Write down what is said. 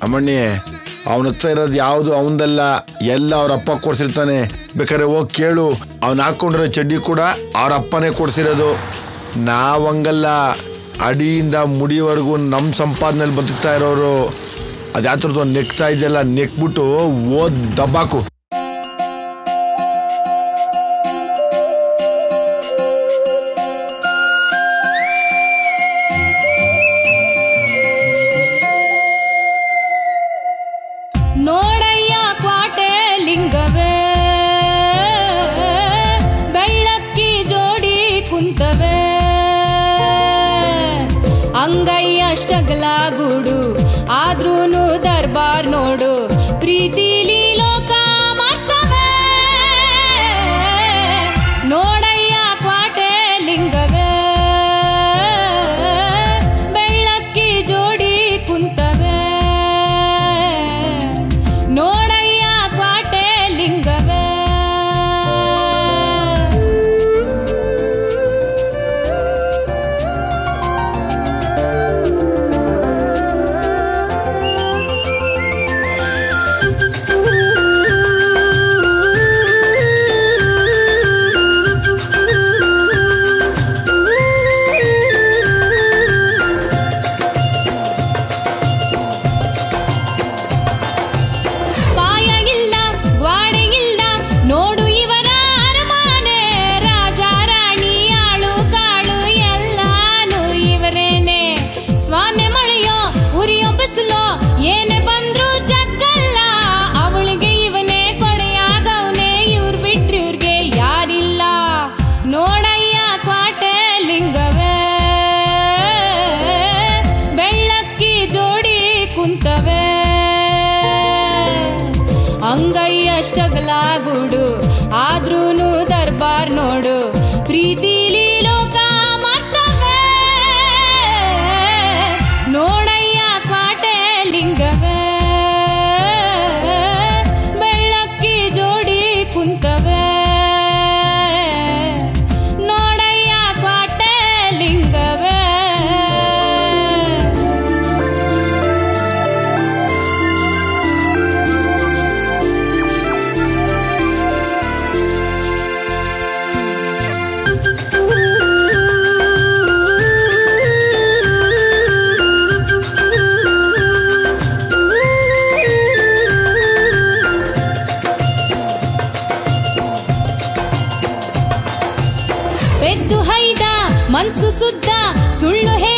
ಅಮ್ಮಣ್ಣಿ ಅವನ ಹತ್ರ ಇರೋದು ಯಾವುದು ಅವನದಲ್ಲ ಎಲ್ಲ ಅವ್ರ ಅಪ್ಪ ಕೊಡ್ಸಿರ್ತಾನೆ ಬೇಕಾದ್ರೆ ಹೋಗಿ ಕೇಳು ಅವ್ನು ಹಾಕೊಂಡಿರೋ ಚಡ್ಡಿ ಕೂಡ ಅವ್ರ ಅಪ್ಪನೇ ಕೊಡ್ಸಿರೋದು ನಾವಂಗಲ್ಲ ಅಡಿಯಿಂದ ಮುಡಿವರೆಗೂ ನಮ್ಮ ಸಂಪಾದನೆಯಲ್ಲಿ ಬದುಕ್ತಾ ಇರೋರು ಅದು ಯಾವ ಥರದ್ದು ಒಂದು ನೆಕ್ತಾ ಇದೆಯಲ್ಲ ನೆಕ್ಬಿಟ್ಟು ಓದ್ ದಬ್ಬಾಕು ನೋಡಯ್ಯ ಕ್ವಾಟೆ ಲಿಂಗವೇ ಬೆಳ್ಳಕ್ಕಿ ಜೋಡಿ ಕುಂತವೆ ಅಂಗೈಯಷ್ಟಗಲ ಗೂಡು ಆದ್ರೂನು ದರ್ಬಾರ್ ನೋಡು ಪ್ರೀತಿಲಿ ಲೋಕ ಮಾಡ್ತವೆ ನೋಡಯ್ಯ ಕ್ವಾಟೆ ಲಿಂಗವೇ ಬೆಳ್ಳಕ್ಕಿ ಜೋಡಿ ಕುಂತವೆ ನೋಡಯ್ಯ ಕ್ವಾಟೆ ಲಿಂಗವೇ ಪಾಯ ಇಲ್ಲ ಗ್ವಾಡೆ ಇಲ್ಲ ನೋಡು ಇವರ ಅರಮಾನೆ ರಾಜ ರಾಣಿ ಆಳು ಕಾಳು ಎಲ್ಲಾನು ಇವರೇನೆ ಸ್ವಾನೆ ಮಳೆಯೋ ಉರಿಯೋ ಬಿಸಿಲೋ ಏನೇ ಬಂದ್ರು ಜಗ್ಗಲ್ಲ ಅವಳಿಗೆ ಇವನೇ ಕೊಡೆಯಾಗವನೆ ಇವ್ರ್ ಬಿಟ್ರಿ ಇವ್ರಿಗೆ ಯಾರಿಲ್ಲ ನೋಡಯ್ಯ ಕ್ವಾಟೆ ಲಿಂಗವೇ ಬೆಳ್ಳಕ್ಕಿ ಜೋಡಿ ಕುಂತವೆ ಅಂಗೈಯಷ್ಟಗಲ ಗೂಡು ಆದ್ರೂನು ದರ್ಬಾರ್ ನೋಡು ಪ್ರೀತಿಲಿ ಲೋಕ ಮಾಡ್ತವೆ ನೋಡಯ್ಯ ಕ್ವಾಟೆ ಲಿಂಗವೇ ಬೆಳ್ಳಕ್ಕಿ ಜೋಡಿ ಕುಂತವೆ ನೋಡಯ್ಯ ಕ್ವಾಟೆ ಲಿಂಗವೇ ಪೆದ್ದು ಹೈದ ಮನ್ಸು ಸುದ್ದ ಸುಳ್ಳು